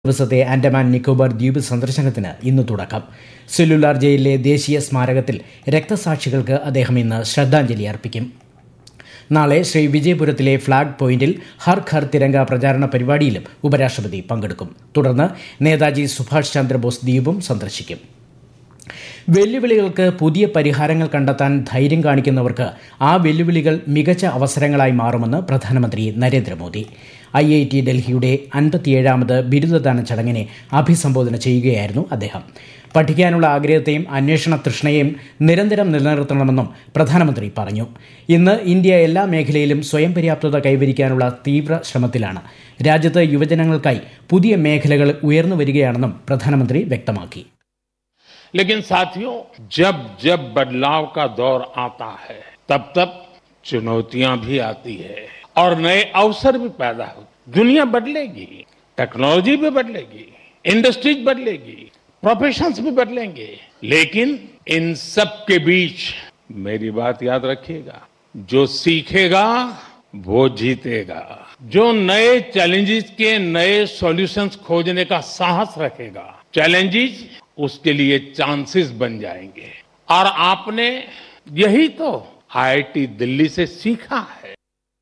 ദിവസത്തെ ആൻഡമാൻ നിക്കോബാർ ദ്വീപ് സന്ദർശനത്തിന് ഇന്ന് തുടക്കം സെല്ലുലാർ ജയിലിലെ ദേശീയ സ്മാരകത്തിൽ രക്തസാക്ഷികൾക്ക് അദ്ദേഹം ഇന്ന് ശ്രദ്ധാഞ്ജലി അർപ്പിക്കും നാളെ ശ്രീ വിജയപുരത്തിലെ ഫ്ളാഗ് പോയിന്റിൽ ഹർ ഘർ തിരങ്ക പ്രചാരണ പരിപാടിയിലും ഉപരാഷ്ട്രപതി പങ്കെടുക്കും തുടർന്ന് നേതാജി സുഭാഷ് ചന്ദ്രബോസ് ദ്വീപും സന്ദർശിക്കും വെല്ലുവിളികൾക്ക് പുതിയ പരിഹാരങ്ങൾ കണ്ടെത്താൻ ധൈര്യം കാണിക്കുന്നവർക്ക് ആ വെല്ലുവിളികൾ മികച്ച അവസരങ്ങളായി മാറുമെന്ന് പ്രധാനമന്ത്രി നരേന്ദ്രമോദി ഐ ഐ ടി ഡൽഹിയുടെ അൻപത്തിയേഴാമത് ബിരുദദാന ചടങ്ങിനെ അഭിസംബോധന ചെയ്യുകയായിരുന്നു അദ്ദേഹം പഠിക്കാനുള്ള ആഗ്രഹത്തെയും അന്വേഷണ തൃഷ്ണയെയും നിരന്തരം നിലനിർത്തണമെന്നും പ്രധാനമന്ത്രി പറഞ്ഞു ഇന്ന് ഇന്ത്യ എല്ലാ മേഖലയിലും സ്വയം പര്യാപ്തത കൈവരിക്കാനുള്ള തീവ്ര ശ്രമത്തിലാണ് രാജ്യത്ത് യുവജനങ്ങൾക്കായി പുതിയ മേഖലകൾ ഉയർന്നു വരികയാണെന്നും പ്രധാനമന്ത്രി വ്യക്തമാക്കി लेकिन साथियों जब जब बदलाव का दौर आता है तब तब चुनौतियां भी आती है और नए अवसर भी पैदा हो दुनिया बदलेगी टेक्नोलॉजी भी बदलेगी इंडस्ट्रीज बदलेगी प्रोफेशंस भी बदलेंगे लेकिन इन सब के बीच मेरी बात याद रखिएगा जो सीखेगा वो जीतेगा जो नए चैलेंजेस के नए सॉल्यूशंस खोजने का साहस रखेगा चैलेंजेस उसके लिए चांसेस बन जाएंगे और आपने यही तो आईआईटी दिल्ली से सीखा है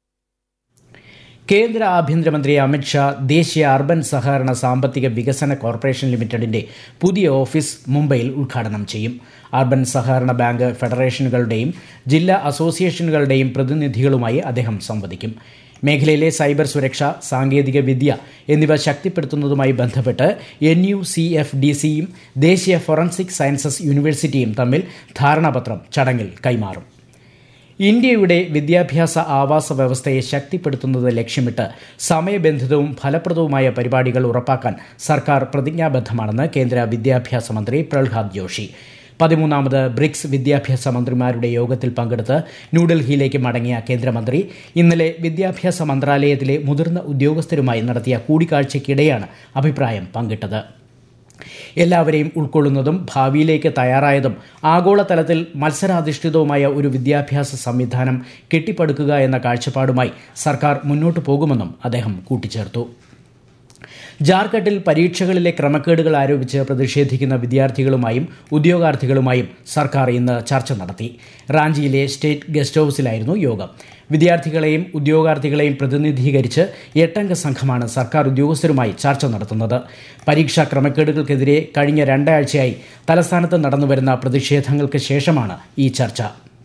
കേന്ദ്ര ആഭ്യന്തരമന്ത്രി അമിത്ഷാ ദേശീയ അർബൻ സഹകരണ സാമ്പത്തിക വികസന കോർപ്പറേഷൻ ലിമിറ്റഡിന്റെ പുതിയ ഓഫീസ് മുംബൈയിൽ ഉദ്ഘാടനം ചെയ്യും അർബൻ സഹകരണ ബാങ്ക് ഫെഡറേഷനുകളുടെയും ജില്ലാ അസോസിയേഷനുകളുടെയും പ്രതിനിധികളുമായി അദ്ദേഹം സംവദിക്കും മേഖലയിലെ സൈബർ സുരക്ഷ സാങ്കേതിക വിദ്യ എന്നിവ ശക്തിപ്പെടുത്തുന്നതുമായി ബന്ധപ്പെട്ട് N U C F D സിയും ദേശീയ ഫോറൻസിക് സയൻസസ് യൂണിവേഴ്സിറ്റിയും തമ്മിൽ ധാരണാപത്രം ചടങ്ങിൽ കൈമാറും ഇന്ത്യയുടെ വിദ്യാഭ്യാസ ആവാസ വ്യവസ്ഥയെ ശക്തിപ്പെടുത്തുന്നത് ലക്ഷ്യമിട്ട് സമയബന്ധിതവും ഫലപ്രദവുമായ പരിപാടികൾ ഉറപ്പാക്കാൻ സർക്കാർ പ്രതിജ്ഞാബദ്ധമാണെന്ന് കേന്ദ്ര വിദ്യാഭ്യാസ മന്ത്രി പ്രഹ്ലാദ് ജോഷി പതിമൂന്നാമത് ബ്രിക്സ് വിദ്യാഭ്യാസ മന്ത്രിമാരുടെ യോഗത്തിൽ പങ്കെടുത്ത് ന്യൂഡൽഹിയിലേക്ക് മടങ്ങിയ കേന്ദ്രമന്ത്രി ഇന്നലെ വിദ്യാഭ്യാസ മന്ത്രാലയത്തിലെ മുതിർന്ന ഉദ്യോഗസ്ഥരുമായി നടത്തിയ കൂടിക്കാഴ്ചയ്ക്കിടെയാണ് അഭിപ്രായം പങ്കിട്ടത് എല്ലാവരെയും ഉൾക്കൊള്ളുന്നതും ഭാവിയിലേക്ക് തയ്യാറായതും ആഗോളതലത്തിൽ മത്സരാധിഷ്ഠിതവുമായ ഒരു വിദ്യാഭ്യാസ സംവിധാനം കെട്ടിപ്പടുക്കുക എന്ന കാഴ്ചപ്പാടുമായി സർക്കാർ മുന്നോട്ടു പോകുമെന്നും അദ്ദേഹം കൂട്ടിച്ചേർത്തു ജാർഖണ്ഡിൽ പരീക്ഷകളിലെ ക്രമക്കേടുകൾ ആരോപിച്ച് പ്രതിഷേധിക്കുന്ന വിദ്യാർത്ഥികളുമായും ഉദ്യോഗാർത്ഥികളുമായും സർക്കാർ ഇന്ന് ചർച്ച നടത്തി റാഞ്ചിയിലെ സ്റ്റേറ്റ് ഗസ്റ്റ് ഹൌസിലായിരുന്നു യോഗം വിദ്യാർത്ഥികളെയും ഉദ്യോഗാർത്ഥികളെയും പ്രതിനിധീകരിച്ച് എട്ടംഗ സംഘമാണ് സർക്കാർ ഉദ്യോഗസ്ഥരുമായി ചർച്ച നടത്തുന്നത് പരീക്ഷാ ക്രമക്കേടുകൾക്കെതിരെ കഴിഞ്ഞ രണ്ടാഴ്ചയായി തലസ്ഥാനത്ത് നടന്നുവരുന്ന പ്രതിഷേധങ്ങൾക്ക് ശേഷമാണ് ഈ ചർച്ച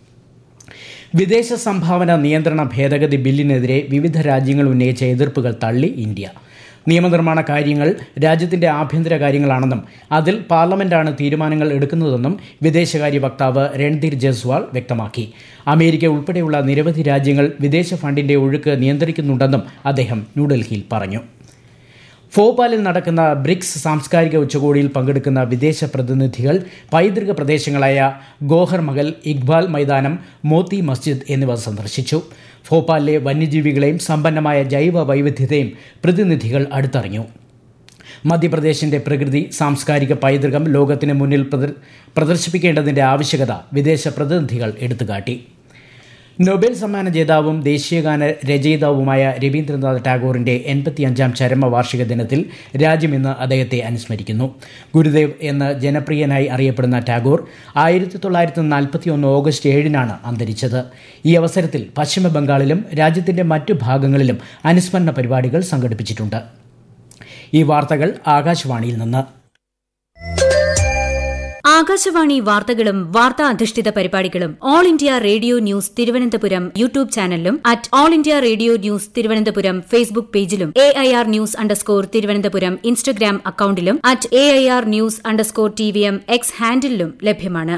വിദേശ സംഭാവന നിയന്ത്രണ ഭേദഗതി ബില്ലിനെതിരെ വിവിധ രാജ്യങ്ങൾ ഉന്നയിച്ച എതിർപ്പുകൾ തള്ളി ഇന്ത്യ നിയമനിർമ്മാണ കാര്യങ്ങൾ രാജ്യത്തിന്റെ ആഭ്യന്തര കാര്യങ്ങളാണെന്നും അതിൽ പാർലമെന്റാണ് തീരുമാനങ്ങൾ എടുക്കുന്നതെന്നും വിദേശകാര്യ വക്താവ് രൺധീർ ജയ്സ്വാൾ വ്യക്തമാക്കി അമേരിക്ക ഉൾപ്പെടെയുള്ള നിരവധി രാജ്യങ്ങൾ വിദേശ ഫണ്ടിന്റെ ഒഴുക്ക് നിയന്ത്രിക്കുന്നുണ്ടെന്നും അദ്ദേഹം ന്യൂഡൽഹിയിൽ പറഞ്ഞു ഭോപ്പാലിൽ നടക്കുന്ന ബ്രിക്സ് സാംസ്കാരിക ഉച്ചകോടിയിൽ പങ്കെടുക്കുന്ന വിദേശ പ്രതിനിധികൾ പൈതൃക പ്രദേശങ്ങളായ ഗോഹർ മഹൽ ഇക്ബാൽ മൈതാനം മോത്തി മസ്ജിദ് എന്നിവ സന്ദർശിച്ചു ഭോപ്പാലിലെ വന്യജീവികളെയും സമ്പന്നമായ ജൈവ വൈവിധ്യതയും പ്രതിനിധികൾ അടുത്തറിഞ്ഞു മധ്യപ്രദേശിന്റെ പ്രകൃതി സാംസ്കാരിക പൈതൃകം ലോകത്തിന് മുന്നിൽ പ്രദർശിപ്പിക്കേണ്ടതിന്റെ ആവശ്യകത വിദേശ പ്രതിനിധികൾ എടുത്തുകാട്ടി നൊബേൽ സമ്മാന ജേതാവും ദേശീയഗാന രചയിതാവുമായ രവീന്ദ്രനാഥ് ടാഗോറിന്റെ എൺപത്തിയഞ്ചാം ചരമവാർഷിക ദിനത്തിൽ രാജ്യം ഇന്ന് അദ്ദേഹത്തെ അനുസ്മരിക്കുന്നു ഗുരുദേവ് എന്ന് ജനപ്രിയനായി അറിയപ്പെടുന്ന ടാഗോർ ആയിരത്തി തൊള്ളായിരത്തി നാൽപ്പത്തിയൊന്ന് ഓഗസ്റ്റ് ഏഴിനാണ് അന്തരിച്ചത് ഈ അവസരത്തിൽ പശ്ചിമ ബംഗാളിലും രാജ്യത്തിന്റെ മറ്റു ഭാഗങ്ങളിലും അനുസ്മരണ പരിപാടികൾ സംഘടിപ്പിച്ചിട്ടുണ്ട് ഈ വാർത്തകൾ ആകാശവാണിയിൽ നിന്ന് ആകാശവാണി വാർത്തകളും വാർത്താ അധിഷ്ഠിത പരിപാടികളും all India radio news Thiruvananthapuram YouTube ചാനലിലും at all India radio news Thiruvananthapuram Facebook പേജിലും A I R news underscore Thiruvananthapuram Instagram അക്കൌണ്ടിലും at A I R news underscore T V M X ഹാൻഡിലും ലഭ്യമാണ്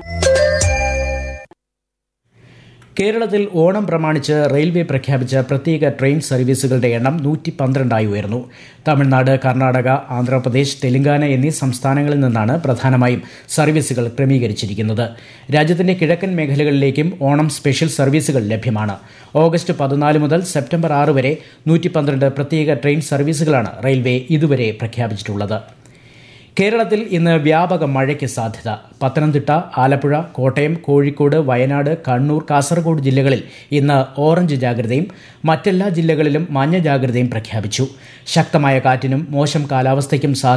കേരളത്തിൽ ഓണം പ്രമാണിച്ച് റെയിൽവേ പ്രഖ്യാപിച്ച പ്രത്യേക ട്രെയിൻ സർവീസുകളുടെ എണ്ണം നൂറ്റി പന്ത്രണ്ടായി ഉയർന്നു തമിഴ്നാട് കർണാടക ആന്ധ്രാപ്രദേശ് തെലങ്കാന എന്നീ സംസ്ഥാനങ്ങളിൽ നിന്നാണ് പ്രധാനമായും സർവീസുകൾ ക്രമീകരിച്ചിരിക്കുന്നത് രാജ്യത്തിന്റെ കിഴക്കൻ മേഖലകളിലേക്കും ഓണം സ്പെഷ്യൽ സർവീസുകൾ ലഭ്യമാണ് ഓഗസ്റ്റ് പതിനാല് മുതൽ സെപ്റ്റംബർ ആറ് വരെ നൂറ്റി പന്ത്രണ്ട് പ്രത്യേക ട്രെയിൻ സർവീസുകളാണ് റെയിൽവേ ഇതുവരെ പ്രഖ്യാപിച്ചിട്ടുള്ളത് കേരളത്തിൽ ഇന്ന് വ്യാപക മഴയ്ക്ക് സാധ്യത പത്തനംതിട്ട ആലപ്പുഴ കോട്ടയം കോഴിക്കോട് വയനാട് കണ്ണൂർ കാസർഗോഡ് ജില്ലകളിൽ ഇന്ന് ഓറഞ്ച് ജാഗ്രതയും മറ്റെല്ലാ ജില്ലകളിലും മഞ്ഞ ജാഗ്രതയും പ്രഖ്യാപിച്ചു ശക്തമായ കാറ്റിനും മോശം കാലാവസ്ഥയ്ക്കും സാധ്യത